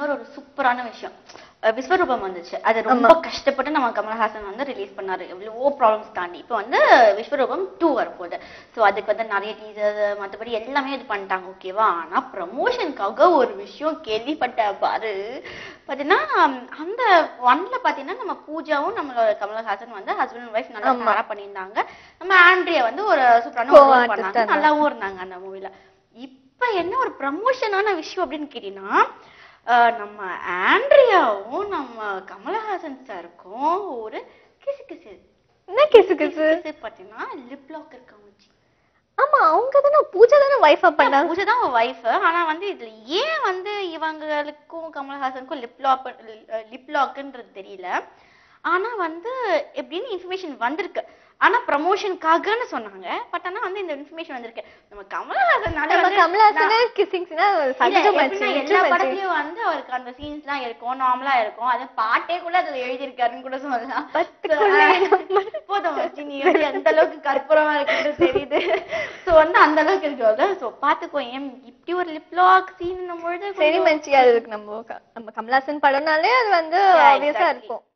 இன்னொரு ஒரு சூப்பரான விஷயம் அஹ் விஸ்வரூபம் வந்துச்சு அது ரொம்ப கஷ்டப்பட்டு நம்ம கமலஹாசன் வந்து ரிலீஸ் பண்ணாரு எவ்வளவோ ப்ராப்ளம்ஸ் தாண்டி இப்போ வந்து விஸ்வரூபம் டூ வரப்போகுது ஸோ அதுக்கு வந்து நிறைய டீசர் மற்றபடி எல்லாமே இது பண்ணிட்டாங்க ஓகேவா ஆனா ப்ரமோஷனுக்காக ஒரு விஷயம் கேள்விப்பட்ட பாரு பார்த்தீங்கன்னா அந்த ஒன்ல பார்த்தீங்கன்னா நம்ம பூஜாவும் நம்மளோட கமலஹாசன் வந்து ஹஸ்பண்ட் அண்ட் ஒய்ஃப் நல்லா நல்லா பண்ணியிருந்தாங்க நம்ம ஆண்ட்ரியா வந்து ஒரு சூப்பரான ஒரு role Co-artist பண்ணாங்க நல்லாவும் இருந்தாங்க அந்த மூவில இப்ப என்ன ஒரு ப்ரமோஷனான விஷயம் அப்படின்னு கேட்டீங்கன்னா அஹ் நம்ம ஆண்ட்ரியாவும் நம்ம கமலஹாசன் சாருக்கும் ஒரு கிசு கிசு என்ன கிசு கிசு கிசு பார்த்தீங்கன்னா லிப் லாக் இருக்காங்க ஆமா அவங்க தானே பூஜா தானே வைஃபா பண்ணாங்க பூஜை தான் ஒய்ஃப் ஆனா வந்து இதுல ஏன் வந்து இவங்களுக்கும் கமலஹாசனுக்கும் லிப் லாக் லிப் லாக்ன்றது தெரியல ஆனா வந்து எப்படின்னு இன்ஃபர்மேஷன் வந்திருக்கு ஆனா ப்ரமோஷனுக்காகன்னு சொன்னாங்க பட் ஆனா வந்து இந்த இன்ஃபர்மேஷன் வந்திருக்கு நம்ம கமலஹாசனால நம்ம வந்து கமலாசன கிசிங்ஸ்னா இல்ல, சகஜமாச்சு எப்படின்னா எல்லா படத்துலயும் வந்து அவருக்கு அந்த சீன்ஸ் எல்லாம் இருக்கும் நார்மலா இருக்கும் அது பாட்டே கூட அதுல எழுதியிருக்காருன்னு கூட சொல்லலாம் பத்துக்குள்ளே போதும் மச்சி, நீ வந்து எந்த அளவுக்கு கற்பூரமா இருக்குன்னு தெரியுது சோ வந்து அந்த அளவுக்கு இருக்குல்ல சோ பாத்துக்கோ ஏன் இப்படி ஒரு லிப் லாக் சீன் பொழுது சரி மச்சி அது நம்ம க- நம்ம கமலாசன் படம்னாலே அது வந்து Yeah, ஆப்வியஸா exactly. இருக்கும்